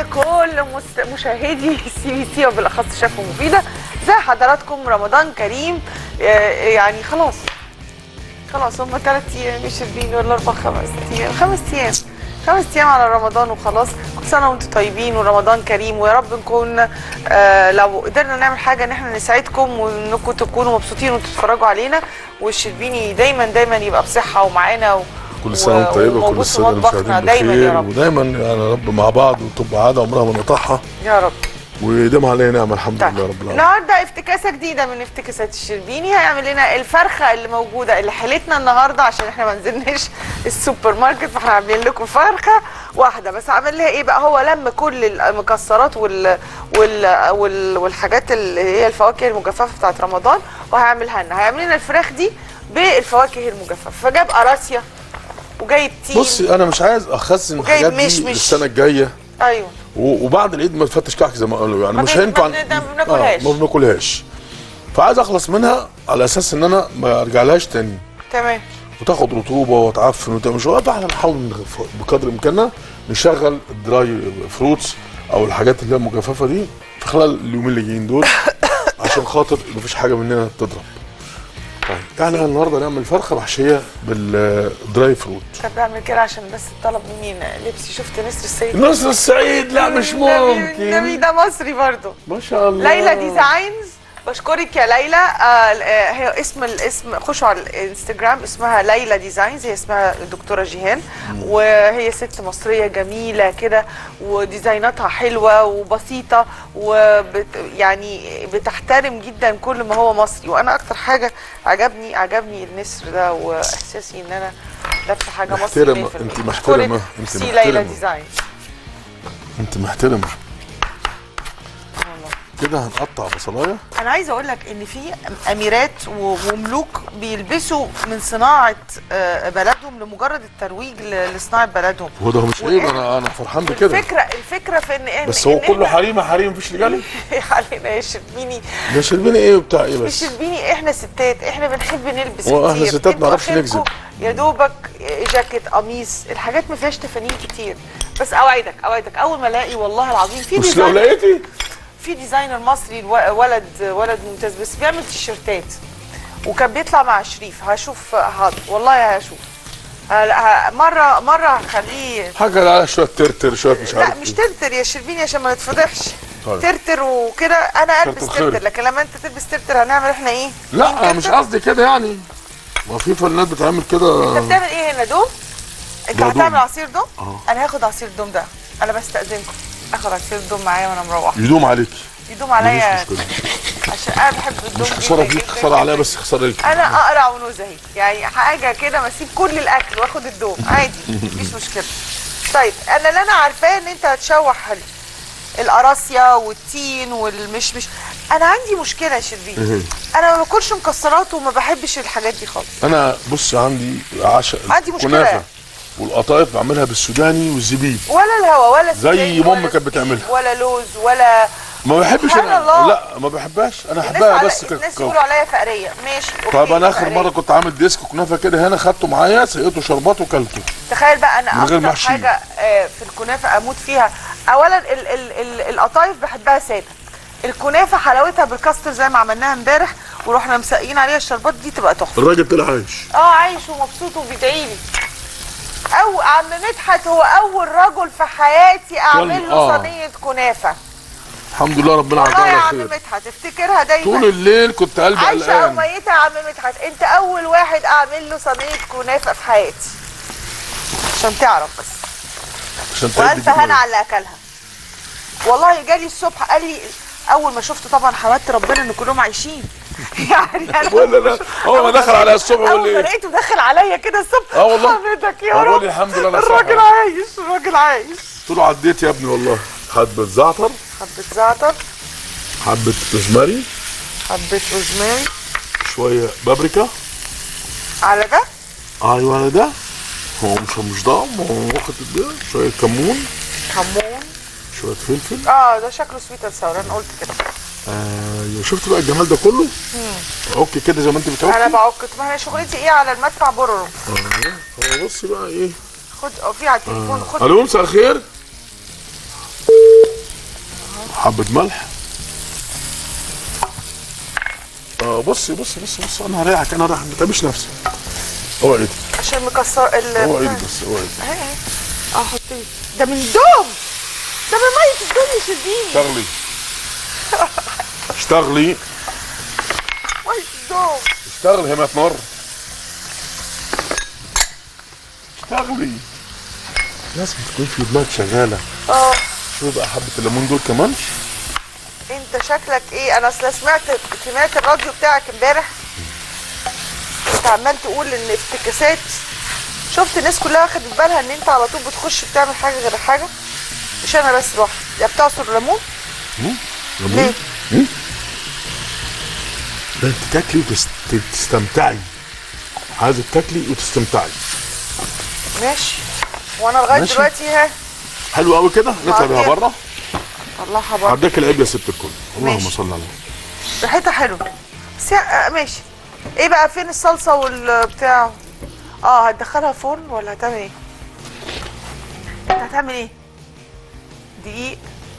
لكل مست- مشاهدي سي بي سي وبالاخص شاف مفيده زي حضراتكم رمضان كريم آه، يعني خلاص خلاص هم ثلاث ايام مش شربين ولا اربع خمس ايام خمس ايام خمس ايام على رمضان وخلاص كل سنه وانتم طيبين ورمضان كريم ويا رب نكون آه لو قدرنا نعمل حاجه ان احنا نساعدكم وانكم تكونوا مبسوطين وانتم تتفرجوا علينا والشربيني دايما دايما يبقى بصحه ومعانا و... كل سنه وانت طيبه وموجود وكل في سنه مطبخنا المشاهدين دايما يا بخير رب ودايما يعني يا رب مع بعض وتبقى عاده عمرها ما نقطعها يا رب ويديم علينا نعمه الحمد طيب. لله رب العالمين النهارده افتكاسه جديده من افتكاسات الشربيني هيعمل لنا الفرخه اللي موجوده اللي حلتنا النهارده عشان احنا ما نزلناش السوبر ماركت فاحنا عاملين لكم فرخه واحده بس عمل لها ايه بقى هو لم كل المكسرات وال وال وال والحاجات اللي هي الفواكه المجففه بتاعت رمضان وهيعملها لنا هيعمل لنا الفراخ دي بالفواكه المجففه فجاب قراصيا وجايب تين بصي انا مش عايز اخزن وجايب الحاجات مشمش. دي السنه الجايه ايوه و- وبعد العيد ما تفتش كعك زي ما قالوا يعني ما مش بن- هينفع ما بن- ما بناكلهاش. آه ما بناكلهاش فعايز اخلص منها على اساس ان انا ما ارجعلهاش تاني تمام وتاخد رطوبه وتعفن وتعمل شويه فاحنا بنحاول نغ- بقدر امكاننا نشغل الدراي فروتس او الحاجات اللي هي المجففه دي في خلال اليومين اللي جايين دول عشان خاطر مفيش حاجه مننا تضرب طيب يعني النهارده نعمل فرخه محشيه بالدراي فروت طب بعمل كده عشان بس طلب مني لبسي شفت نسر السيد نصر السعيد لا مش النبي- النبي ممكن ده مصري برضو ما شاء الله ليلى ديزاينز بشكرك يا ليلى آه آه، هي اسم الاسم خشوا على الانستجرام اسمها ليلى ديزاينز هي اسمها الدكتوره جيهان وهي ست مصريه جميله كده وديزايناتها حلوه وبسيطه وبت يعني بتحترم جدا كل ما هو مصري وانا اكتر حاجه عجبني عجبني النسر ده واحساسي ان انا لابسه حاجه مصري محترمة، 100%. انت محترمة، بشكرك. انت ميرسي ليلى محترمة. ديزاين انت محترمه كده هنقطع بصلايه انا عايزه اقول لك ان في اميرات و- وملوك بيلبسوا من صناعه آه، بلدهم لمجرد الترويج ل- لصناعه بلدهم هو ده مش عيب انا انا فرحان بكده الفكره الفكره في ان إن- بس هو إن كله إحنا- حريم حريم مفيش رجاله علينا يا شربيني ده شربيني ايه وبتاع ايه بس شربيني احنا ستات احنا بنحب نلبس هو احنا كتير ستات ما انتوا نعرفش آخركوا نكذب. يا دوبك جاكيت قميص الحاجات ما فيهاش تفانين كتير بس اوعدك اوعدك اول ما الاقي والله العظيم في بس لو ديزاين لقيتي في ديزاينر مصري الو- ولد ولد ممتاز بس بيعمل تيشيرتات وكان بيطلع مع شريف هشوف حاضر والله هشوف ه- ه- مره مره هخليه حاجه على شويه ترتر شويه مش عارف لا مش إيه. ترتر يا شربيني عشان ما نتفضحش طيب. ترتر وكده انا البس ترتر خير. ترتر لكن لما انت تلبس ترتر هنعمل احنا ايه؟ لا مين انا مش ترتر؟ قصدي كده يعني ما في فنانات بتعمل كده انت بتعمل ايه هنا دوم؟ انت ده هتعمل دوم. عصير دوم؟ اه. انا هاخد عصير دوم ده انا بستأذنكم اخد عصير دوم معايا وانا مروحه يدوم عليكي يدوم عليا مفيش مشكله عشان انا بحب الدوم مش جداً خساره فيك جداً خساره عليا جداً. بس خساره ليك انا اقرع ونزهي يعني حاجه كده ما اسيب كل الاكل واخد الدوم عادي مفيش مشكله طيب انا اللي انا عارفاه ان انت هتشوح ال- القراصيا والتين والمشمش انا عندي مشكله يا شربين انا ما باكلش مكسرات وما بحبش الحاجات دي خالص انا بص عندي عشق عندي مشكلة الكنافه يعني. والقطايف بعملها بالسوداني والزبيب ولا الهوا ولا زي السوداني ماما ولا كانت التين بتعملها. ولا لوز ولا ما بحبش سبحان انا الله. لا ما بحبهاش انا الناس احبها على- بس الناس ك- يقولوا عليا فقريه ماشي طيب أوكي، انا اخر فقرية. مره كنت عامل ديسك كنافه كده هنا خدته معايا سقيته شربات وكلته تخيل بقى انا من غير اكتر محشي. حاجه آه، في الكنافه اموت فيها اولا ال ال ال القطايف بحبها ساده الكنافه حلاوتها بالكاستر زي ما عملناها امبارح ورحنا مسقين عليها الشربات دي تبقى تحفه الراجل طلع عايش اه عايش ومبسوط وبيدعي لي او عم مدحت هو اول رجل في حياتي اعمل له آه. صينيه كنافه الحمد لله ربنا والله يا عطانا عم خير مدحت افتكرها دايما طول الليل كنت قلبي عايشه او قلقان ميته يا عم مدحت انت اول واحد اعمل له صينيه كنافه في حياتي عشان تعرف بس عشان تعدي والف هنا على اللي اكلها والله جالي الصبح قال لي اول ما شفته طبعا حمدت ربنا ان كلهم عايشين يعني انا ولا لا اول ما دخل عليا الصبح اول يقول ما لي إيه؟ لقيته داخل عليا كده الصبح اه والله. حمدك يا بقول رب لي الحمد لله انا الراجل صح عايش الراجل عايش قلت له عديت يا ابني والله حبه زعتر حبه زعتر حبه روزماري حبه روزماري شويه بابريكا على ده ايوه على ده هو مش مش ضام هو واخد ده شويه كمون كمون شويه فلفل اه ده شكله سويت اند ساور انا قلت كده ايوه شفت بقى الجمال ده كله عك كده زي ما انت انا بتعكي بعك ما انا شغلتي ايه على المدفع بررم اه بصي بقى ايه خد اه في على التليفون خد الو مساء الخير حبه ملح اه بصي بصي بصي بصي انا هريحك انا هريحك ما تعملش نفسك اوعى ايدك عشان مكسر ال اوعى ايدك بس اوعى ايدك اهي اهي اه حطيه ده من دوم ده من ميه الدوم يا شربيني اشتغلي اشتغلي ميه الدوم اشتغلي هنا نار اشتغلي لازم تكون في دماغك شغاله اه شوف بقى حبه الليمون دول كمان انت شكلك ايه انا اصل سمعت سمعت الراديو بتاعك امبارح انت عمال تقول ان افتكاسات شفت الناس كلها واخدت بالها ان انت على طول بتخش بتعمل حاجه غير حاجه مش انا بس لوحدي يا بتعصر ليمون ليه؟ ليه؟ ده انت تاكلي وتستمتعي عايزه تاكلي وتستمتعي ماشي وانا لغايه ماشي. دلوقتي ها حلو قوي كده نطلع بيها بعدين. بره الله بقى هديك العيب يا ست الكل اللهم ماشي. صل على النبي ريحتها حلوه بس هي- آه، ماشي ايه بقى فين الصلصه والبتاع اه هتدخلها فرن ولا هتعمل ايه انت هتعمل ايه دقيق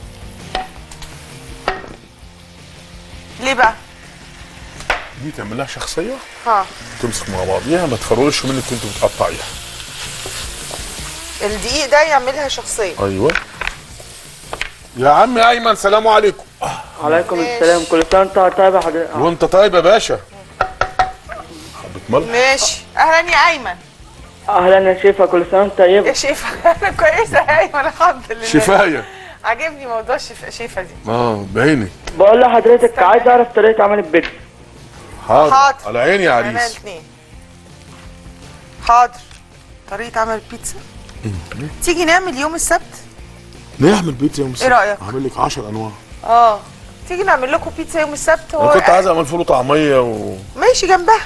ليه بقى دي تعمل لها شخصيه ها تمسك مع بعضيها ما تخرجش منك وانت بتقطعيها الدقيق ده يعملها شخصيه ايوه يا عم ايمن سلام عليكم عليكم ماشي. السلام كل سنه وانت طيب يا حضرتك وانت طيب يا باشا حبه ملح ماشي اهلا يا ايمن اهلا يا شيفه كل سنه وانت طيب يا شيفه انا كويسه يا ايمن الحمد لله شفايه عاجبني موضوع الشيف- شيفه دي اه بعينك بقول لحضرتك عايز اعرف طريقه عمل البيتزا حاضر حاضر. على عيني يا انا عريس الاثنين حاضر طريقه عمل البيتزا تيجي نعمل يوم السبت نعمل بيتزا يوم السبت رأيك؟ هعمل لك 10 انواع اه تيجي نعمل لكم بيتزا يوم السبت انا كنت عايز اعمل فول وطعميه و ماشي جنبها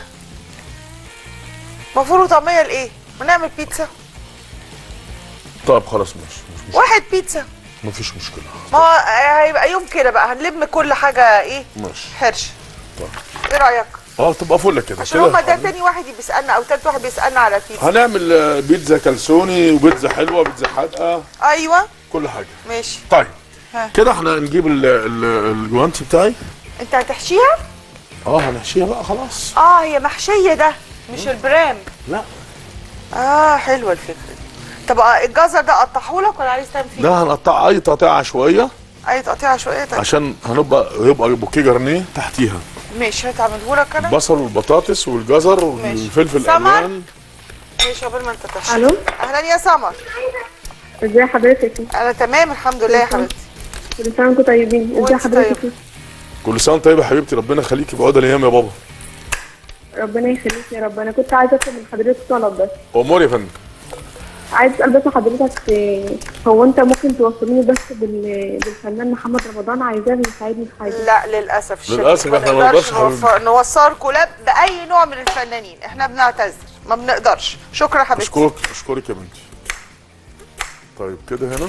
مفروض طعميه لايه ونعمل بيتزا طيب خلاص ماشي مش مشكله واحد بيتزا مفيش مشكله ما هو هيبقى يوم كده بقى هنلم كل حاجه ايه ماشي حرش طيب. ايه رايك اه تبقى فل كده عشان كده هما ده حاضر. تاني واحد بيسالنا او تالت واحد بيسالنا على البيتزا هنعمل آه، بيتزا كلسوني وبيتزا حلوه بيتزا حادقه ايوه كل حاجه ماشي طيب ها. كده احنا نجيب ال- ال- الجوانتي بتاعي انت هتحشيها اه هنحشيها بقى خلاص اه هي محشيه ده مش البرام لا اه حلوه الفكره دي طب آه، الجزر ده اقطعه لك ولا عايز تعمل فيه ده هنقطع اي تقطيع عشوائيه اي تقطيع شويه طيب. عشان هنبقى يبقى بوكيه جرنيه تحتيها ماشي هتعمله لك انا البصل والبطاطس والجزر والفلفل سمر. الالوان ماشي قبل ما انت تحشي الو اهلا يا سمر ازي حضرتك انا تمام الحمد لله يا حبيبتي كل سنه وانتم طيبين ازي وانت حضرتك طيب. كل سنه وانت طيبه يا حبيبتي ربنا يخليكي بعود الايام يا بابا ربنا يخليك يا رب انا كنت عايزه اطلب من حضرتك طلب بس امور يا فندم عايز اسال بس حضرتك آه، هو انت ممكن توصلوني بس بال- بالفنان محمد رمضان عايزاه يساعدني في حاجه لا للاسف الشديد للأسف ما احنا ما نقدرش نقدرش نوفر- نوصلكم لا باي نوع من الفنانين احنا بنعتذر ما بنقدرش شكرا حبيبتي اشكرك اشكرك يا بنتي طيب كده هنا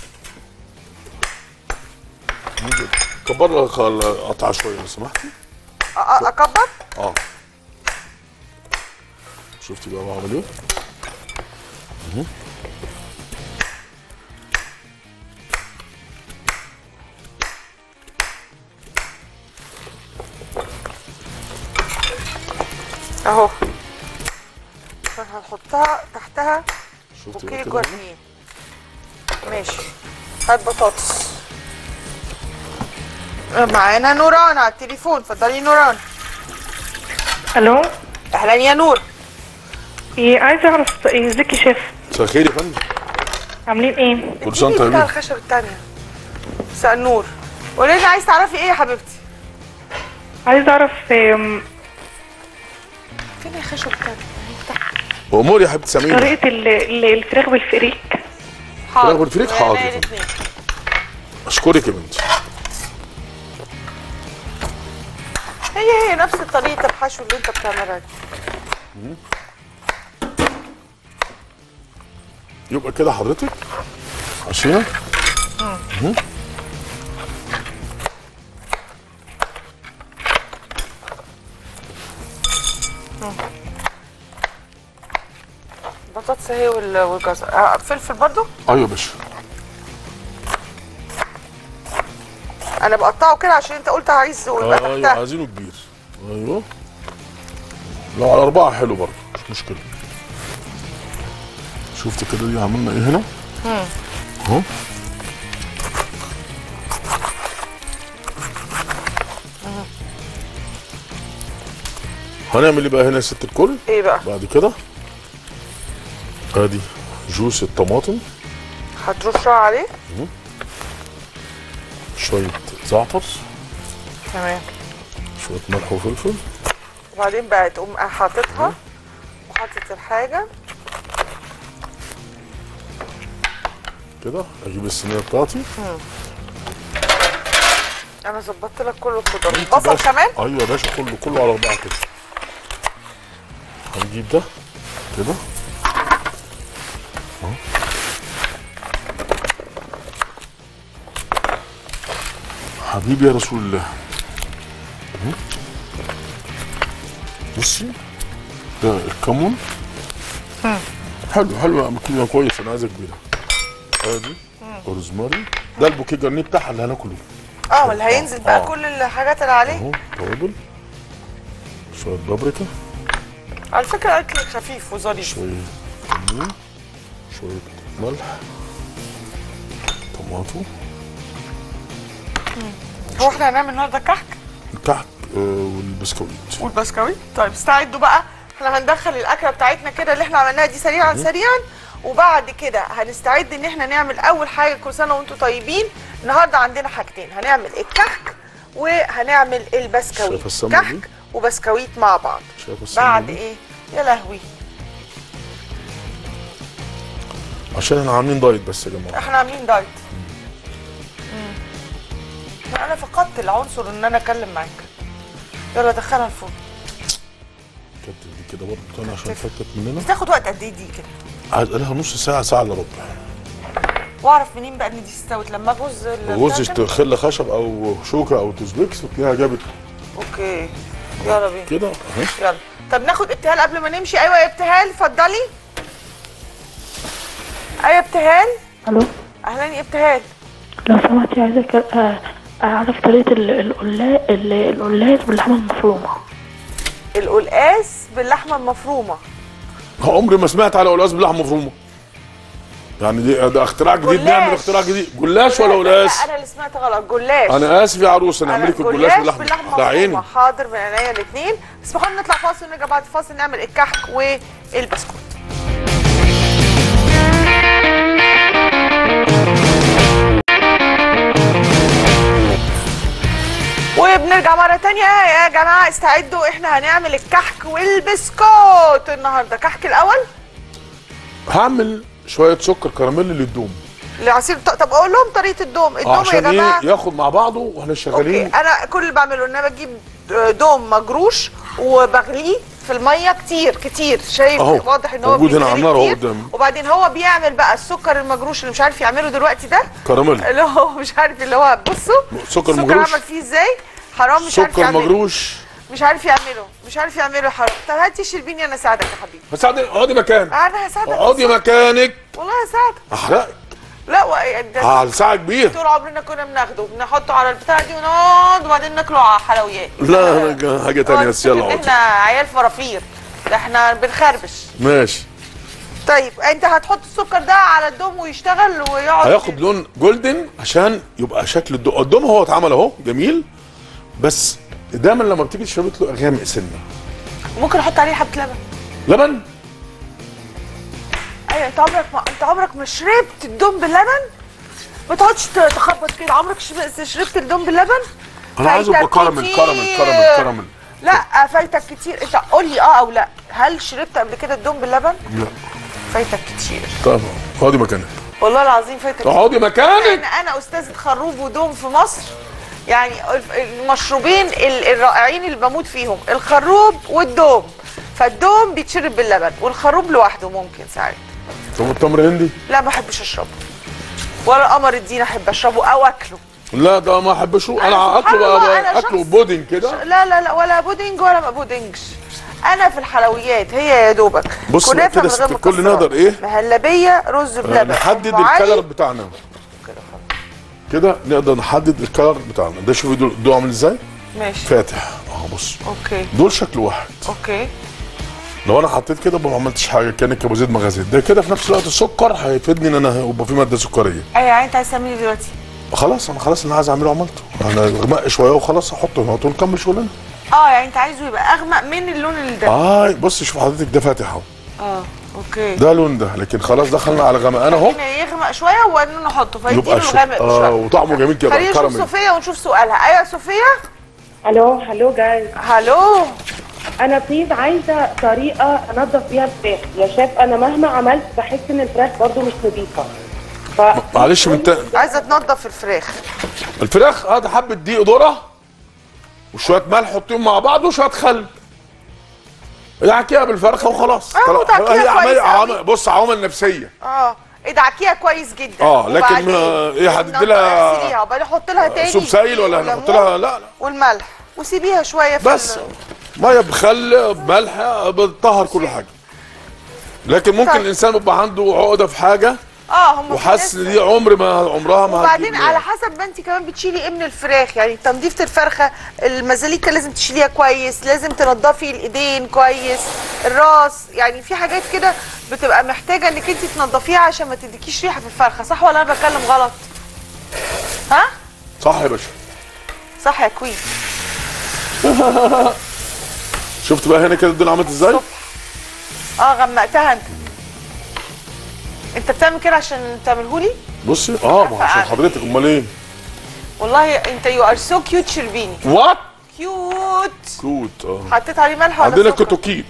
نيجي كبر القطعه شويه لو سمحتي أ- أ- اكبر اه شفتي بقى بعمل ايه مهم. اهو هنحطها تحتها شفتي بوكيه بقى كده جوانين ماشي هات بطاطس معانا نوران على التليفون اتفضلي نوران الو اهلا يا نور ايه عايزه اعرف إيه ازيك يا شيف مساء الخير يا فندم عاملين ايه كل سنه وانت اديني بتاع طيبين الخشب التانية مساء النور قولي لنا عايز تعرفي ايه يا حبيبتي عايزه اعرف إيه فين الخشب التانية امور يا حبيبتي سمير طريقه ال- ال- الفراخ بالفريك حاضر بالفريك؟ وعينيا حاضر. الاتنين. اشكرك يا بنتي هي هي نفس طريقة الحشو اللي انت بتعملها دي يبقى كده حضرتك عشان البطاطس هي وال- والجزر آه، فلفل برضو ايوه يا باشا انا بقطعه كده عشان انت قلت عايز يبقى ايوه تحتها عايزينه كبير ايوه لو على اربعه حلو برضه مش مشكله شفت كده دي عملنا ايه هنا اهو هنعمل ايه بقى هنا يا ست الكل ايه بقى بعد كده ادي جوس الطماطم هترشها عليه شويه زعتر تمام شويه ملح وفلفل وبعدين بقى تقوم حاططها وحاطط الحاجه كده اجيب الصينيه بتاعتي انا ظبطت لك كل الخضار انت البصل باشا- كمان ايوه يا باشا كله كله على بعض كده هنجيب ده كده اهو. حبيبي يا رسول الله اهو. بصي ده الكمون حلو حلو كده كويس انا عايزها كبيره ادي روزماري ده البوكيه جرنيه بتاعها اللي هناكله اه اللي هينزل بقى آه. كل الحاجات اللي عليه اهو توابل شويه بابريكا على فكره اكل خفيف وظريف شويه كمون شويه ملح طماطم هو احنا هنعمل النهارده كحك الكحك آه، والبسكويت والبسكويت طيب استعدوا بقى احنا هندخل الاكله بتاعتنا كده اللي احنا عملناها دي سريعا سريعا وبعد كده هنستعد ان احنا نعمل اول حاجه كل سنه وانتم طيبين النهارده عندنا حاجتين هنعمل الكحك وهنعمل البسكويت شايفة السمنة دي؟ كحك وبسكويت مع بعض شايفه السمنة بعد دي؟ ايه يا لهوي عشان احنا عاملين دايت بس يا جماعه احنا عاملين دايت مم. انا فقدت العنصر ان انا اتكلم معاك يلا دخلها الفرن كتب دي كده برضه تاني عشان فكت مننا بتاخد وقت قد ايه دي كده عايز لها نص ساعه ساعه الا ربع واعرف منين بقى ان دي استوت لما اجوز ال- غوز بتاع ده؟ خله خشب او شوكه او توزبيكس وتلاقيها جابت اوكي يلا بينا كده اهي يلا طب ناخد ابتهال قبل ما نمشي ايوه يا ابتهال اتفضلي ايوه يا ابتهال الو اهلا يا ابتهال لو سمحتي عايزة آه، اعرف طريقة ال- القلا- ال- القلاص باللحمة المفرومة القلقاس باللحمه المفرومه عمري ما سمعت على قلقاس باللحمه مفرومه يعني دي ده اختراع جديد جلاش. نعمل اختراع جديد جلاش ولا لا، لا، قلاس لا، انا اللي سمعت غلط جلاش انا اسف يا عروسه أنا نعمل لك الجلاش جلاش باللحمه باللحمه ده عيني مفرومه حاضر من عينيا الاثنين اسمحوا لنا نطلع فاصل ونرجع بعد الفاصل نعمل الكحك والبسكوت وبنرجع مرة تانية يا جماعة استعدوا احنا هنعمل الكحك والبسكوت النهاردة كحك الأول هعمل شويه سكر كراميل للدوم لعصير طب أقول لهم طريقة الدوم الدوم يا عشان جماعة ايه ياخد مع بعضه واحنا اوكي شغالين انا كل اللي بعمله ان انا بجيب دوم مجروش وبغليه في الميه كتير كتير شايف أهو، واضح ان هو موجود هنا على بيغلي النار أهو كتير. قدامي. وبعدين هو بيعمل بقى السكر المجروش اللي مش عارف يعمله دلوقتي ده كراميل اللي هو مش عارف اللي هو بصوا سكر السكر مجروش. عمل فيه ازاي حرام مش عارف سكر يعمله مجروش مش عارف يعمله مش عارف يعمله حرام طب هاتي شربيني انا اساعدك يا حبيبي بس اقعدي اقعدي مكان انا هساعدك اقعدي بس. مكانك والله هساعدك احرقك لا و... ده على ساعه كبير طول عمرنا كنا بناخده بنحطه على البتاع دي ونقعد وبعدين ناكله على حلويات لا أنا حاجه تانية بس يلا احنا اقعدي عيال فرافير ده احنا بنخربش ماشي طيب انت هتحط السكر ده على الدوم ويشتغل ويقعد هياخد لون جولدن عشان يبقى شكل الدوم الدوم هو اتعمل اهو جميل بس دايما لما بتيجي تشربي تلاقي غامق سنه ممكن احط عليه حبه لبن لبن ايوه انت عمرك ما انت عمرك ما شربت الدوم باللبن ما تقعدش ت- تخبط كده عمرك شرب- شربت الدوم باللبن انا عايزه يبقى فايتك كراميل كتير. كراميل كراميل كراميل لا فايتك كتير انت قول لي اه او لا هل شربت قبل كده الدوم باللبن لا فايتك كتير طب اقعدي مكانك والله العظيم فايتك كتير اقعدي مكانك انا انا استاذه خروب ودوم في مصر يعني المشروبين ال- الرائعين اللي بموت فيهم الخروب والدوم فالدوم بيتشرب باللبن والخروب لوحده ممكن ساعات طب التمر هندي لا ما احبش اشربه ولا قمر الدين احب اشربه او اكله لا ده ما احبش أنا انا سبحان اكله الله، بقى أنا اكله شخص- بودنج كده لا لا لا ولا بودنج ولا ما بودنجش انا في الحلويات هي يا دوبك بص بقى كنافة كده من ست غير الكل مكسرات. نقدر إيه؟ مهلبيه رز بلبن نحدد أم علي. الكلر بتاعنا كده خلاص. كده نقدر نحدد الكلر بتاعنا ده شوفي دول دول عامل ازاي ماشي فاتح اهو بص اوكي دول شكل واحد اوكي لو انا حطيت كده يبقى ما عملتش حاجه كان كابوزيت مغازيل ده كده في نفس الوقت السكر هيفيدني ان انا يبقى في ماده سكريه ايوه يعني انت عايز تعملي دلوقتي خلاص انا خلاص اللي انا عايز اعمله عملته انا غمق شويه وخلاص احطه هنا ونكمل شغلنا اه يعني انت عايزه يبقى اغمق من اللون اللي ده اه بص شوف حضرتك ده فاتح اهو اه اوكي ده لون ده لكن خلاص دخلنا على غمقان اهو هنا يغمق شويه وبعدين نحطه فيديله يبقى شو... الغامق اه شويه وطعمه جميل كده خلينا نشوف كراميل صوفيا ونشوف سؤالها ايوه صوفيا الو هلو جايز هلو انا بليز عايزه طريقه انضف بيها الفراخ يا شيف انا مهما عملت بحس ان الفراخ برضو مش نظيفه ف معلش من تا... عايزه تنضف الفراخ الفراخ اه ده حبه دقيق ذره وشويه ملح حطيهم مع بعض وشويه خل يعكيها بالفرخه وخلاص آه، خلاص. تعكيها هي كويس عمل... أوي. عمل... بص عوامل نفسيه اه ادعكيها كويس جدا اه لكن وبعدين آه، ايه هدي نضف- لها اغسليها وبعدين حط لها تاني سوب سايل ولا وليمون هنحط لها لا لا والملح وسيبيها شويه في بس ال- ميه بخل بملح بتطهر كل حاجه لكن ممكن طيب. الانسان يبقى عنده عقده في حاجه اه هم في وحاسس ناس- ان دي عمر ما عمرها ما وبعدين هتجيب- على حسب ما انت كمان بتشيلي ايه من الفراخ يعني تنظيفه الفرخه المزاليكا لازم تشيليها كويس لازم تنضفي الايدين كويس الراس يعني في حاجات كده بتبقى محتاجه انك انت تنضفيها عشان ما تديكيش ريحه في الفرخه صح ولا انا بتكلم غلط ها صح يا باشا صح يا كوين شفت بقى هنا كده الدنيا عملت ازاي اه غمقتها انت انت بتعمل كده عشان تعملهولي بصي اه ما هو عشان فعلا. حضرتك امال ايه والله انت يو ار سو كيوت شربيني وات كيوت كوت اه حطيت عليه ملح ولا عندنا سكر؟ كتوكيت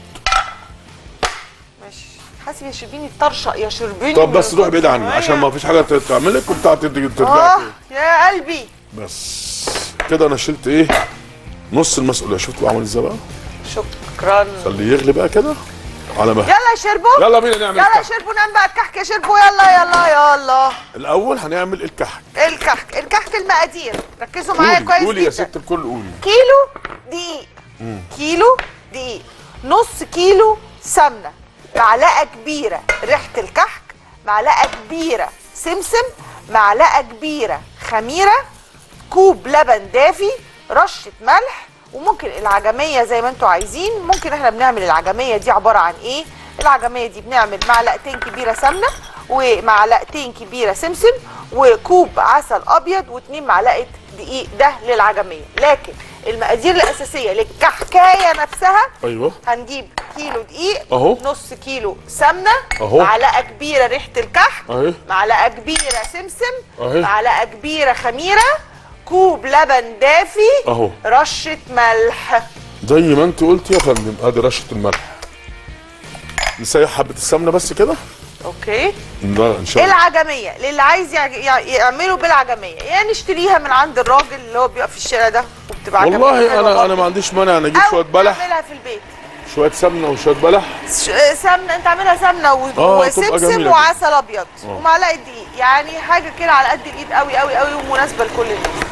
ماشي حاسب يا شربيني الطرشه يا شربيني طب بس من روح بعيد عني الكتر. عشان ما فيش حاجه تعمل لك وبتاع تدي اه ترجع تاني. يا قلبي بس كده انا شلت ايه نص المسؤوليه شفت بعمل ازاي بقى شكرا خليه يغلي بقى كده على مهل يلا يا شربو يلا بينا نعمل يلا يا الكحك شربو نام بقى الكحك يا شربو يلا يلا يلا الاول هنعمل الكحك الكحك الكحك المقادير ركزوا معايا قولي كويس قولي يا جدا ست الكل قولي كيلو دقيق كيلو دقيق نص كيلو سمنه معلقه كبيره ريحه الكحك معلقه كبيره سمسم معلقه كبيره خميره كوب لبن دافي رشه ملح وممكن العجميه زي ما انتوا عايزين ممكن احنا بنعمل العجميه دي عباره عن ايه العجميه دي بنعمل معلقتين كبيره سمنه ومعلقتين كبيره سمسم وكوب عسل ابيض واتنين معلقه دقيق ده للعجميه لكن المقادير الاساسيه للكحكايه نفسها ايوه هنجيب كيلو دقيق أهو. نص كيلو سمنه أهو. معلقه كبيره ريحه الكحك أهي. معلقه كبيره سمسم أهي. معلقه كبيره خميره كوب لبن دافي اهو رشه ملح زي ما انت قلت يا فندم ادي رشه الملح نسيح حبه السمنه بس كده اوكي لا ان شاء الله العجميه للي عايز يع- يع- يعمله بالعجميه يا يعني نشتريها من عند الراجل اللي هو بيبقى في الشارع ده وبتبقى عجمية والله حلوة انا برضه. انا ما عنديش مانع انا اجيب أو شويه بلح تعملها في البيت شويه سمنه وشويه بلح ش- سمنه انت عاملها سمنه و- آه، تبقى وسمسم جميلة وعسل ابيض ومعلقه دقيق يعني حاجه كده على قد الايد قوي قوي قوي ومناسبه لكل الناس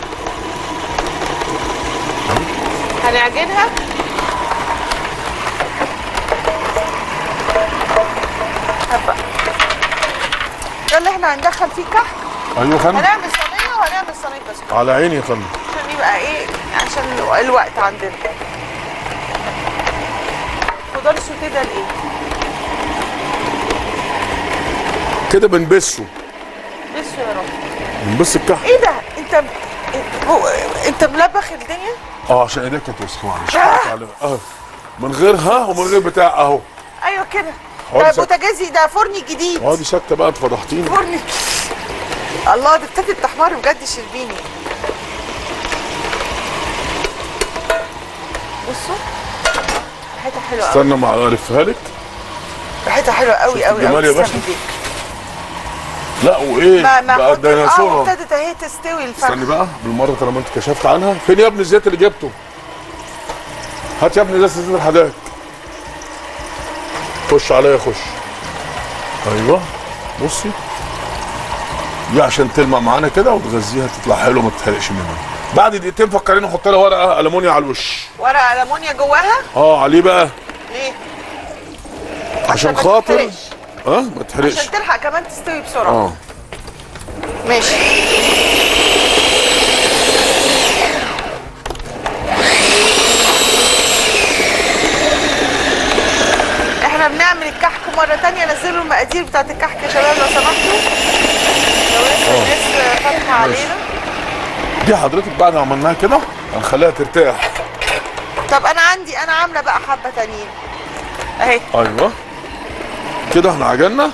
هنعجنها هبقى ده اللي احنا هندخل فيه كحك ايوه يا فندم هنعمل صينيه وهنعمل صينيه بسكوت على عيني يا فندم عشان يبقى ايه عشان الوقت عندنا خضار السوتيه ده لايه؟ كده بنبسه لسه يا رب بنبس الكحك ايه ده انت هو انت ملبخ الدنيا اه عشان ايديك كانت وسخه معلش اهو من غير ها ومن غير بتاع اهو ايوه كده اقعدي ده ساكتة. بوتاجازي ده فرن جديد اقعدي ساكته بقى انت فضحتيني فرن الله ده ابتدت تحمر بجد شربيني بصوا ريحتها حلوه قوي استنى مع الفها لك ريحتها حلوه قوي شفت قوي الجمال قوي يا باشا؟ تسلم ايديك. لا وايه ما ما بقى حط- اه الديناصوره ابتدت اهي تستوي الفرخه استني بقى بالمره طالما انت كشفت عنها فين يا ابني الزيت اللي جبته هات يا ابني ازازه زيت الحدائق خش عليا خش ايوه بصي دي عشان تلمع معانا كده وتغذيها تطلع حلوه ما تتحرقش منها بعد دقيقتين فكرين نحط لها ورقه المونيا على الوش ورق المونيا جواها اه عليه بقى ليه؟ عشان ما خاطر تتحرقش. اه ما تحرقش عشان تلحق كمان تستوي بسرعه اه ماشي قولوا المقادير بتاعت الكحك يا شباب لو سمحتوا لو لسه آه. الناس فاتحه علينا دي حضرتك بعد ما عملناها كده هنخليها ترتاح طب انا عندي انا عامله بقى حبه تانيين اهي ايوه كده احنا عجلنا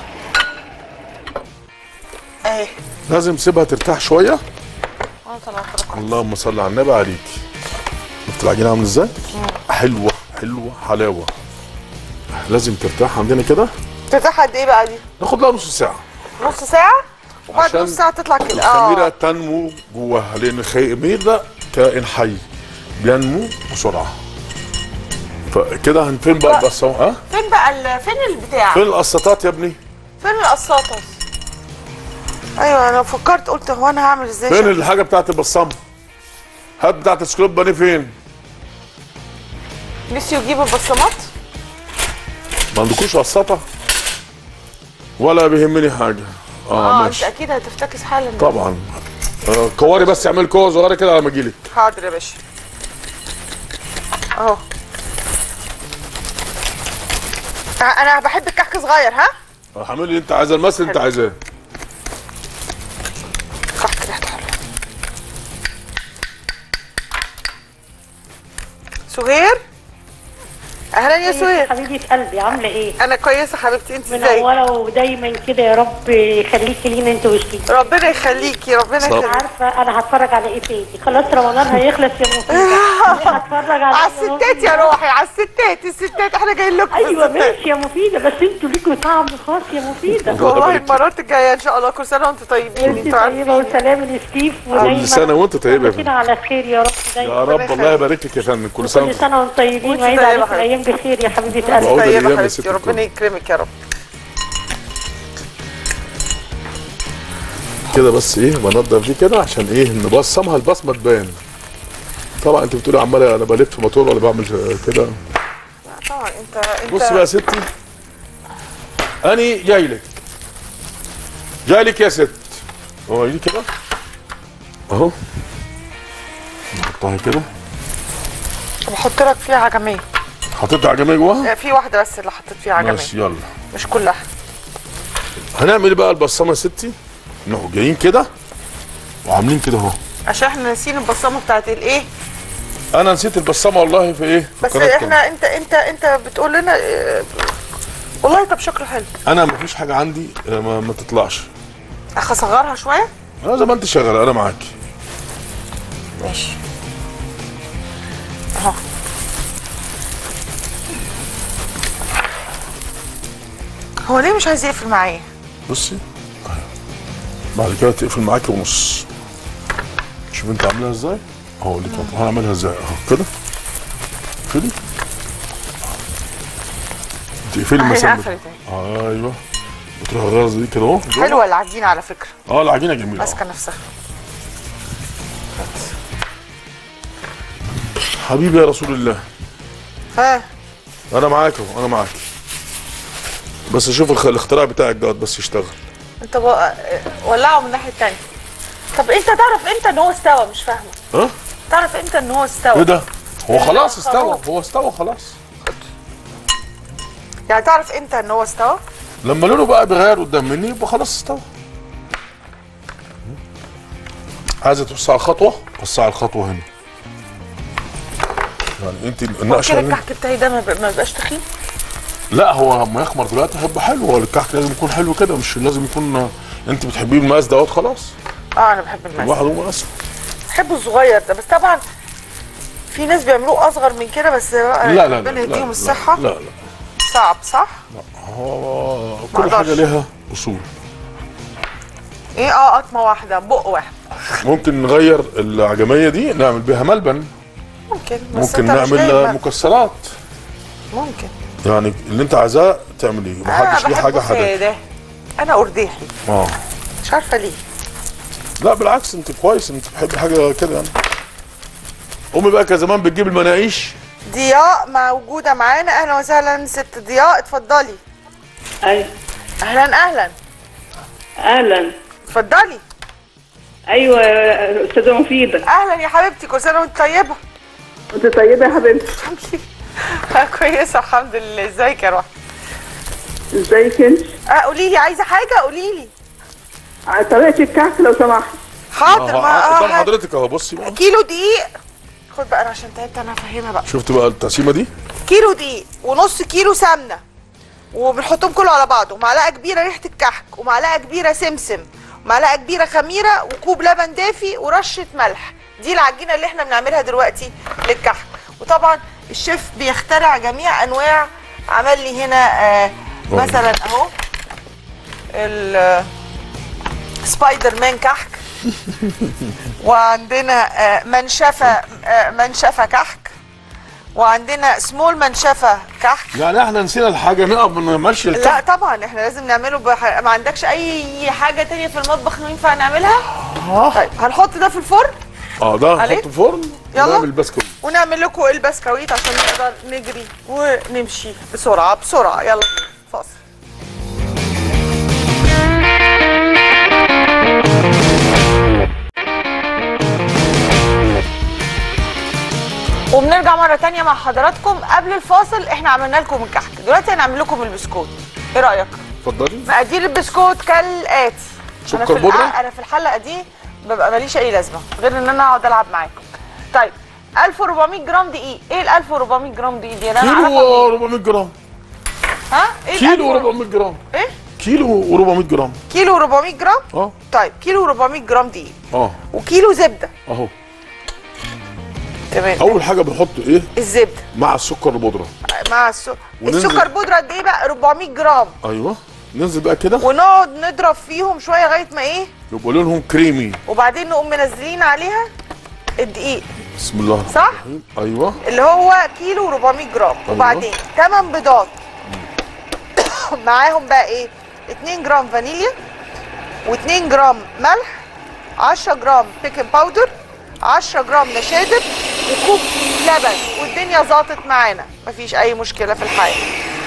اهي لازم نسيبها ترتاح شويه اه طلع فرق اللهم صل على النبي عليك شفت العجينه عامله ازاي حلوه حلوه حلاوه لازم ترتاح عندنا كده ترتاح قد ايه بقى دي ناخد لها نص ساعه نص ساعه وبعد عشان نص ساعه تطلع كده الخميره اه تنمو جواها لان الخمير ده كائن حي بينمو بسرعه فكده هنفين بقى البصمه ها فين بقى ال... فين البتاع فين القسطات يا ابني فين القساطس ايوه انا فكرت قلت هو انا هعمل ازاي فين شكل- الحاجه بتاعت البصمه هات بتاعت السكلوب بانيه فين نسيوا يجيبوا البصمات ما عندكوش قسطه ولا بيهمني حاجه اه, اه انت ماشي اكيد هتفتكس حالا طبعا آه كواري بس اعمل كوره صغيره كده على ما اجيلك حاضر يا باشا اهو آه، انا بحب الكحك صغير ها اعمل اللي انت عايزاه المثل اللي انت عايزاه كحك ريحته حلوه سهير اهلا يا سهير حبيبة قلبي عاملة ايه؟ انا كويسه حبيبتي انت ازاي منورة ودايما كده يا رب يخليكي لينا انت وشيك ربنا يخليكي ربنا صح. يخليكي عارفة انا هتفرج على ايه تاني؟ خلاص رمضان هيخلص يا مفيدة هتفرج على على إيه يا الستات يا مفيدة؟ روحي على الستات الستات احنا جايين لكم في ايوه الستات. ماشي يا مفيدة بس انتوا ليكوا طعم خاص يا مفيدة والله المرات الجايه ان شاء الله كل سنه وانتم طيبين انت انتوا طيبة عارفين وسلام لستيف ودايما كل سنه وانت طيبه يا كده فندم على خير يا رب دايما يا رب الله يبارك لك يا فندم كل سنه كل وانت سنة وانتم طيبين وانت وعيد طيبة عليكم حبيبتي. ايام بخير يا حبيبة بعود قلبي الأيام طيبه يا حبيبتي ست ربنا الكل. يكرمك يا رب كده بس ايه بنضف دي كده عشان ايه نبصمها البصمه تبان طبعا انت بتقولي عمال انا بلف موتور ولا بعمل كده طبعا انت انت بص بقى يا ستي اني جاي لك جاي لك يا ست هو دي كده اهو نحطها كده بحط لك فيها عجميه حطيت عجميه جواها في واحده بس اللي حطيت فيها عجميه ماشي يلا مش كلها هنعمل ايه بقى البصمه يا ستي نروح جايين كده وعاملين كده اهو عشان احنا ناسيين البصمه بتاعت الايه انا نسيت البصمه والله في ايه في بس قناة كده. احنا انت انت انت بتقول لنا اه، والله طب شكله حلو انا مفيش حاجه عندي آه، ما, ما تطلعش اصغرها شويه انا زي ما انت شغاله انا معاكي ماشي اهو هو ليه مش عايز يقفل معايا بصي أهي. بعد كده تقفل معاكي ونص شوف انت عاملاها ازاي اهو اللي كانت هنعملها ازاي اهو كده اقفلي تقفلي اهي المسام قفلت اهي. ايوه بتروح الغرزه دي كده اهو جوه. حلوه العجينه على فكره اه العجينه جميله ماسكه آه. نفسها حبيبي يا رسول الله ها انا معاك اهو انا معاك بس شوف الخ- الاختراع بتاعك ده بس يشتغل انت بقى ولعه من الناحيه التانيه طب انت تعرف امتى ان هو استوى مش فاهمه ها تعرف امتى ان هو استوى ايه ده هو خلاص استوى خروف. هو استوى خلاص يعني تعرف امتى ان هو استوى لما لونه بقى بيغير قدام مني يبقى خلاص استوى عايزه توسع الخطوه وسع الخطوه هنا يعني انت هو النقشه كده اللي- الكحك بتاعي ده ما ب- ما بيبقاش تخين لا هو لما يخمر دلوقتي هيبقى حلو هو الكحك لازم يكون حلو كده مش لازم يكون انت بتحبيه المقاس دوت خلاص اه انا بحب الماس الواحد هو مقاسه بحبه الصغير ده بس طبعا في ناس بيعملوه اصغر من كده بس بقى لا لا لا ربنا لا, يديهم لا, الصحه لا لا صعب صح هو كل حاجه مقدرش. ليها اصول ايه اه قطمه واحده بق واحد ممكن نغير العجميه دي نعمل بيها ملبن ممكن بس ممكن انت مش نعمل دايما- مكسرات ممكن يعني اللي انت عايزاه تعمليه انا محدش ليه حاجه بحبه حاجه ساده انا ارداحي اه مش عارفه ليه لا بالعكس انت كويس انت بتحب حاجه كده يعني امي بقى كان زمان بتجيب المناقيش ضياء موجوده معانا اهلا وسهلا ست ضياء اتفضلي أي- اهلا اهلا اهلا اتفضلي ايوه يا استاذه مفيده اهلا يا حبيبتي كل سنه وانت طيبه انت طيبه يا حبيبتي كويسه الحمد لله ازيك يا روحي ازيك انت؟ اه قولي لي عايزه حاجه قولي لي ع- طريقة الكعك لو سمحت حاضر أهو ما قدام آه، حضرتك اهو بصي بقى كيلو دقيق خد بقى انا عشان تعبت انا هفهمها بقى شفت بقى التقسيمه دي كيلو دقيق ونص كيلو سمنه وبنحطهم كله على بعضه ومعلقه كبيره ريحه الكحك ومعلقه كبيره سمسم ومعلقه كبيره خميره وكوب لبن دافي ورشه ملح دي العجينه اللي احنا بنعملها دلوقتي للكحك وطبعا الشيف بيخترع جميع انواع عمل لي هنا آه مثلا اهو ال سبايدر مان كحك وعندنا آه، منشفه آه، منشفه كحك وعندنا سمول منشفه كحك يعني احنا نسينا الحاجه نقف ما نعملش لا الكحك طبعا احنا لازم نعمله بح... ما عندكش اي حاجه تانية في المطبخ ينفع نعملها طيب هنحط ده في الفرن اه ده عليك؟ نحطه في فرن يلا. ونعمل بسكوت ونعمل لكم البسكويت عشان نقدر نجري ونمشي بسرعه بسرعه يلا فاصل وبنرجع مرة تانية مع حضراتكم قبل الفاصل احنا عملنا لكم الكحك دلوقتي هنعمل لكم البسكوت ايه رأيك؟ اتفضلي مقادير البسكوت كالآتي سكر أنا في بودرة؟ الح- انا في الحلقة دي ببقى ماليش اي لازمة غير ان انا اقعد العب معاكم طيب 1400 جرام دقيق ايه ال 1400 جرام دقيق دي انا كيلو أعرفها منين؟ و400 جرام ها ايه ال كيلو 1400 و400 جرام ايه كيلو و400 جرام كيلو 400 جرام اه طيب كيلو 400 جرام دقيق اه وكيلو زبدة اهو تمام اول حاجه بنحط ايه الزبدة مع السكر البودره مع السكر وننزل- السكر بودرة قد ايه بقى 400 جرام ايوه ننزل بقى كده ونقعد نضرب فيهم شوية لغاية ما ايه يبقى لونهم كريمي وبعدين نقوم منزلين عليها الدقيق بسم الله الرحمن صح؟ الرحيم ايوه اللي هو كيلو 400 جرام وبعدين 8 بيضات معاهم بقى ايه 2 جرام فانيليا و2 جرام ملح 10 جرام بيكنج باودر 10 جرام نشادر وكوب لبن والدنيا ظبطت معانا مفيش اي مشكله في الحياه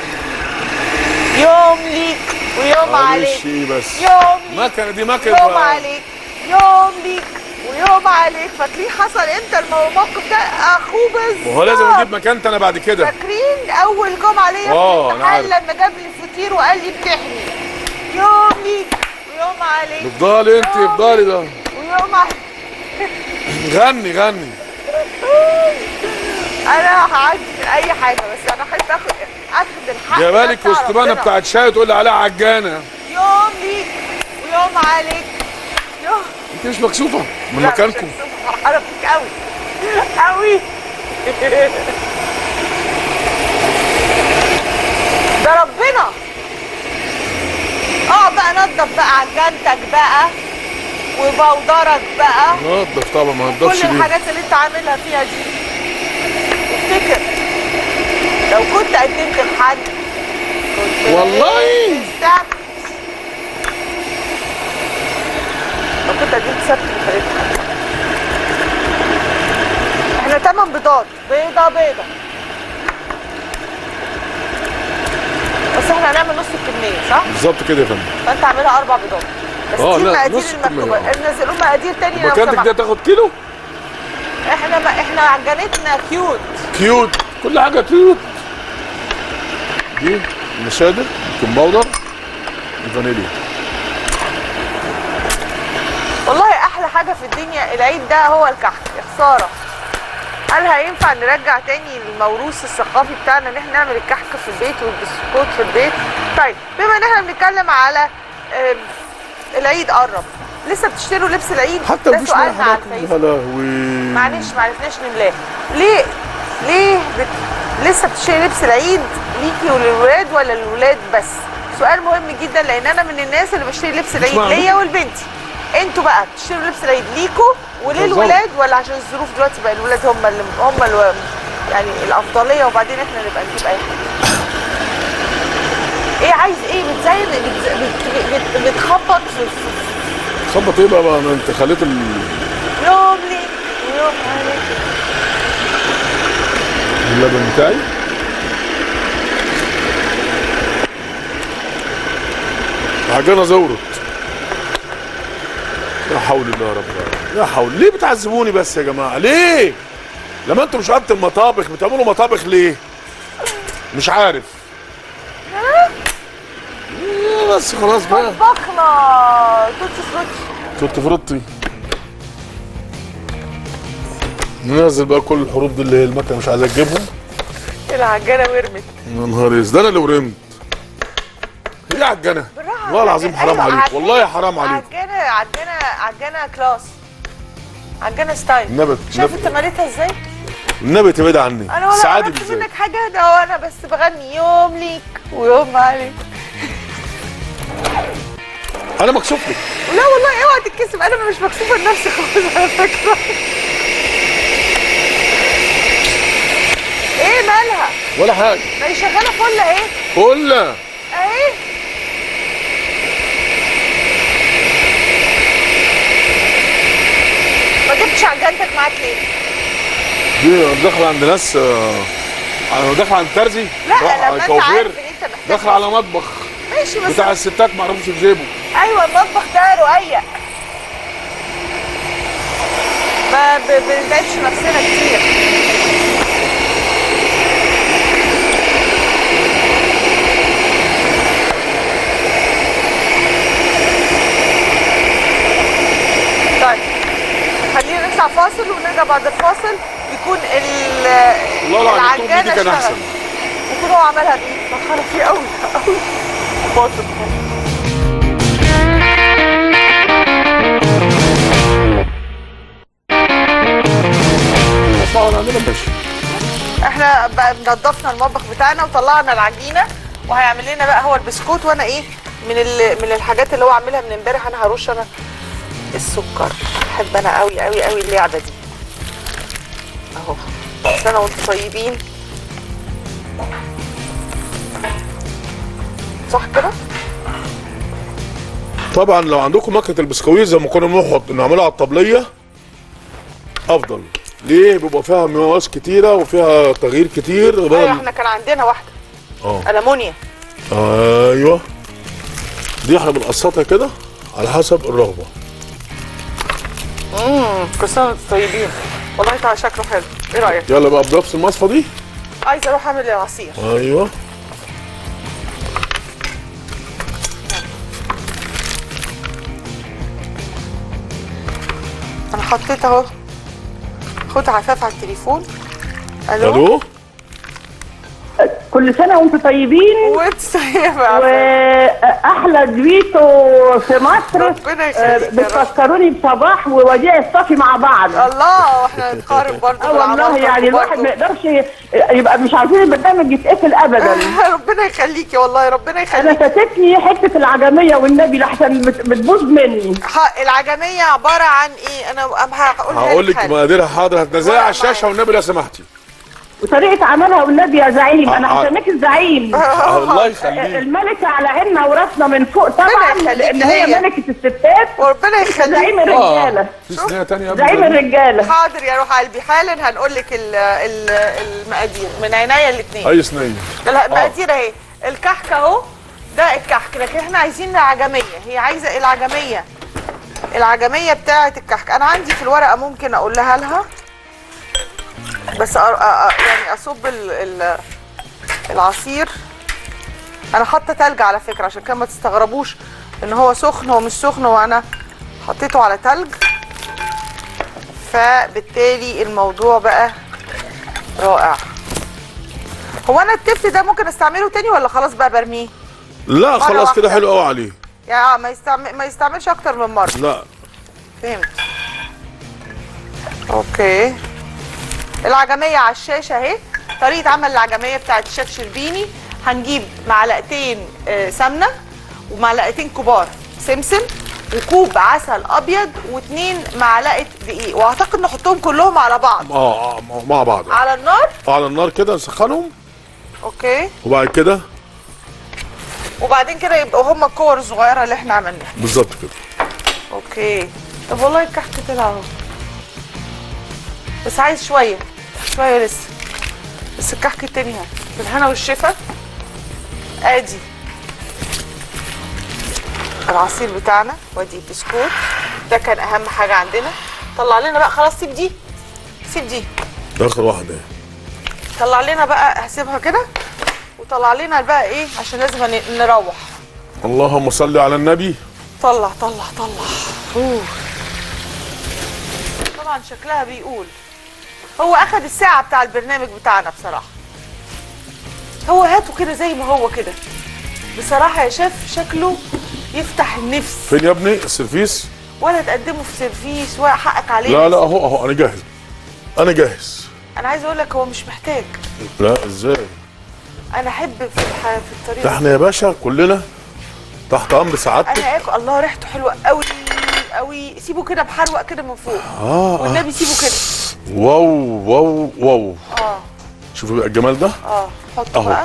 يوم ليك ويوم عليك معلش إيه بس يوم ليك مكنه دي مكنه يوم بقى. عليك يوم ليك ويوم عليك فاكرين حصل امتى الموقف ده اخوه بالظبط وهو لازم نجيب مكانتي انا بعد كده فاكرين اول جمعه ليا آه، في أنا الامتحان عارف. لما جاب لي الفطير وقال لي بتحمي يوم ليك ويوم عليك افضلي انت افضلي ده ويوم عليك غني غني انا هعدي من اي حاجه بس انا عايز اخد اخد الحق يا ده بالك بتاع وسطبانه ربنا. بتاعت شاي تقول لي عليها عجانه يوم ليك ويوم عليك يوم انت مش مكسوفه من لا، مكانكم مش هكسبها. انا فيك قوي قوي ده ربنا اه بقى نضف بقى عجنتك بقى وبودرك بقى نضف طبعا ما كل نضفش ليه الحاجات اللي انت عاملها فيها دي افتكر لو كنت قدمت لحد كنت والله؟ استنى. لو كنت قدمت سبت لفريق احنا تمن بيضات بيضة بيضة بس احنا هنعمل نص الكمية صح؟ بالظبط كده يا فندم فانت عاملها اربع بيضات بس اه، دي لا، المقادير نص الكمية. المكتوبة نزلوا مقادير تانية لو مكانتك سمحت. ده تاخد كيلو احنا ما احنا عجنتنا كيوت كيوت كل حاجه كيوت دي نشادر بيكنج باودر الفانيليا والله احلى حاجه في الدنيا العيد ده هو الكحك يا خساره هل هينفع نرجع تاني الموروث الثقافي بتاعنا ان احنا نعمل الكحك في البيت والبسكوت في البيت طيب بما ان احنا بنتكلم على آم، العيد قرب لسه بتشتروا لبس العيد حتى ده مفيش سؤالنا منها على حاجات الفيس يا لهوي معلش ما عرفناش نملاه ليه ليه بت... لسه بتشتري لبس العيد ليكي وللولاد ولا للولاد بس سؤال مهم جدا لان انا من الناس اللي بشتري لبس العيد اسمعني. ليا ولبنتي انتوا بقى بتشتروا لبس العيد ليكوا وللولاد ولا عشان الظروف دلوقتي بقى الولاد هم اللي هم اللي يعني الافضليه وبعدين احنا نبقى نجيب اي حاجه ايه عايز ايه بتزين بت... بت... بت... بتخبط في في- خبط ايه بقى, بقى ما انت خليت ال... يوم ليك ويوم عليك اللبن بتاعي عجانه زورت لا حول الله يا رب العالمين. لا حول ليه بتعذبوني بس يا جماعه ليه لما انتم مش قد المطابخ بتعملوا مطابخ ليه مش عارف بس خلاص بقى طبخنا توتي فروتي توت فروتي ننزل بقى كل الحروف دي اللي هي المكنه مش عايزه تجيبهم العجانه ورمت يا نهار اسود ده انا اللي ورمت هي عجانه بالراحه والله العظيم حرام أيوة، عليك عجانة- والله حرام عليك عجانه عجانه عجانه كلاس عجانه ستايل النبي شايف النبي- انت مليتها ازاي؟ النبي تبعد عني انا ولا سعادي عرفت بالذات منك حاجه ده وانا بس بغني يوم ليك ويوم عليك انا مكسوف لك لا والله اوعى تتكسف انا مش مكسوفه لنفسي خالص على فكره ايه مالها؟ ولا حاجه ما هي شغاله فل اهي قلنا اهي ما جبتش عجانتك معاك ليه؟ دي داخله عند ناس آه، انا داخله عند ترزي لا راح على لما انت كوافير عارف ان انت محتاج داخله على مطبخ ماشي بس بتاع الستات ما عرفوش يجيبوا ايوه المطبخ ده رقيق ما ب- بنتعبش نفسنا كتير طيب خلينا نطلع فاصل ونرجع بعد الفاصل يكون ال والله لو عملتهم العجانة بإيدي كان اشتغلت. أحسن. يكون هو عملها بايده فخرة فيه قوي قوي فاصل طبعا عندنا ماشي احنا بقى نضفنا المطبخ بتاعنا وطلعنا العجينه وهيعمل لنا بقى هو البسكوت وانا ايه من ال- من الحاجات اللي هو عاملها من امبارح انا هرش انا السكر بحب انا قوي قوي قوي اللعبه دي اهو سنه وانتم طيبين صح كده؟ طبعا لو عندكم مكنه البسكويت زي ما كنا بنحط نعملها على الطبليه افضل ليه بيبقى فيها مواس كتيره وفيها تغيير كتير ايوه بدل احنا كان عندنا واحده اه المونيا ايوه دي احنا بنقسطها كده على حسب الرغبه امم كل سنه وانتم طيبين والله تعالى شكله حلو ايه رايك؟ يلا بقى بنفس المصفى دي عايزه اروح اعمل العصير ايوه انا حطيت اهو خد عفاف على التليفون الو الو كل سنة وانتم طيبين وانت طيبه يا عفاف واحلى دويتو في مصر ربنا آه، يخليك يا رب بتفكروني بصباح ووديع الصافي مع بعض الله واحنا نتقارب برضه اه والله بالعمالقة يعني الواحد برضه. ما يقدرش ي- يبقى مش عارفين البرنامج يتقفل ابدا ربنا يخليكي والله ربنا انا يخليك فاتتني حته العجميه والنبي لحسن بت- بتبوظ مني ح- العجميه عباره عن ايه انا أم- هقولها هقول لك حالا. مقاديرها حاضر هتنزلها ورق على الشاشه معايا. والنبي لو سمحتي وطريقه عملها والنبي يا زعيم ع- انا ع- هسميك الزعيم آه، الله يخليك الملكه على عيننا وراسنا من فوق طبعا يخليك لان هي هي. ملكه الستات وربنا يخليك زعيم اه الرجاله في سنه تانية قبل زعيم كده؟ الرجاله حاضر يا روح قلبي حالا هنقول لك ال- ال- المقادير من عينيا الاثنين اي صينيه المقادير اهي الكحك اهو ده الكحك لكن احنا عايزين العجميه هي عايزه العجميه العجميه بتاعه الكحك انا عندي في الورقه ممكن اقولها لها بس أ... أ... أ... يعني اصب ال... ال... العصير انا حاطه تلج على فكره عشان كده ما تستغربوش ان هو سخن ومش سخن وانا حطيته على تلج فبالتالي الموضوع بقى رائع هو انا التفت ده ممكن استعمله تاني ولا خلاص بقى برميه لا خلاص كده واحدة. حلو قوي عليه يعني ما يستعمل ما يستعملش اكتر من مره لا فهمت اوكي العجميه على الشاشه اهي طريقه عمل العجميه بتاعت الشيف شربيني هنجيب معلقتين آه، سمنه ومعلقتين كبار سمسم وكوب عسل ابيض واتنين معلقه دقيق واعتقد نحطهم كلهم على بعض اه آه، مع بعض على النار على النار كده نسخنهم اوكي وبعد كده وبعدين كده يبقوا هم الكور الصغيره اللي احنا عملناها بالظبط كده اوكي طب والله الكحك طلع اهو بس عايز شويه شويه لسه بس الكحك التاني اهو بالهنا والشفا ادي العصير بتاعنا وادي البسكوت ده كان اهم حاجه عندنا طلع لنا بقى خلاص سيب دي سيب دي ده اخر واحده طلع لنا بقى هسيبها كده وطلع لنا بقى ايه عشان لازم ن- نروح اللهم صل على النبي طلع طلع طلع أوه. طبعا شكلها بيقول هو اخد الساعة بتاع البرنامج بتاعنا بصراحة هو هاته كده زي ما هو كده بصراحة يا شيف شكله يفتح النفس فين يا ابني السرفيس ولا تقدمه في سيرفيس ولا حقك عليه لا لا اهو اهو انا جاهز انا جاهز انا عايز اقول لك هو مش محتاج لا ازاي انا احب في الح... في ده الطريقة احنا يا باشا كلنا تحت امر سعادتك انا اكل الله ريحته حلوة قوي قوي سيبه كده محروق كده من فوق اه والنبي سيبه كده واو واو واو اه شوفوا بقى الجمال ده اه حطه أهو. بقى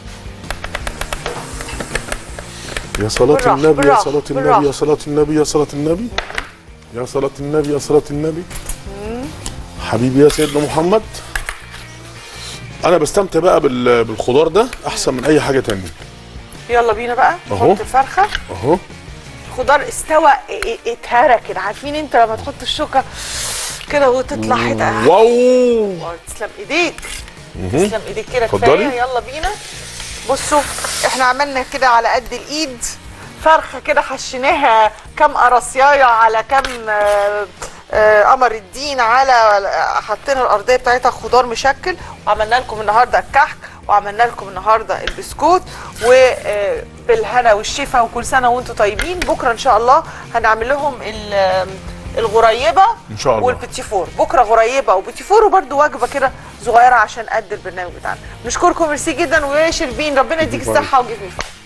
يا صلاة بالراحة، النبي يا بالراحة، صلاة بالراحة. النبي يا صلاة النبي يا صلاة النبي يا صلاة النبي يا صلاة النبي حبيبي يا سيدنا محمد انا بستمتع بقى بال- بالخضار ده احسن من اي حاجة تانية يلا بينا بقى أهو. نحط الفرخه اهو الخضار استوى ا- ا- اتهرى كده عارفين انت لما تحط الشوكه كده وتطلع حته واو آه، تسلم ايديك تسلم ايديك كده اتفضلي. كفايه يلا بينا بصوا احنا عملنا كده على قد الايد فرخه كده حشيناها كام قراصيايه على كام آه، آه، قمر الدين على حطينا الارضيه بتاعتها خضار مشكل وعملنا لكم النهارده الكحك وعملنا لكم النهارده البسكوت وبالهنا والشفا وكل سنه وانتم طيبين بكره ان شاء الله هنعمل لهم ال- الغريبه إن شاء الله. والبيتي فور بكره غريبه وبيتي فور وبرده وجبه كده صغيره عشان قد البرنامج بتاعنا نشكركم ميرسي جدا وشربين ربنا يديك الصحه وجزم الفضل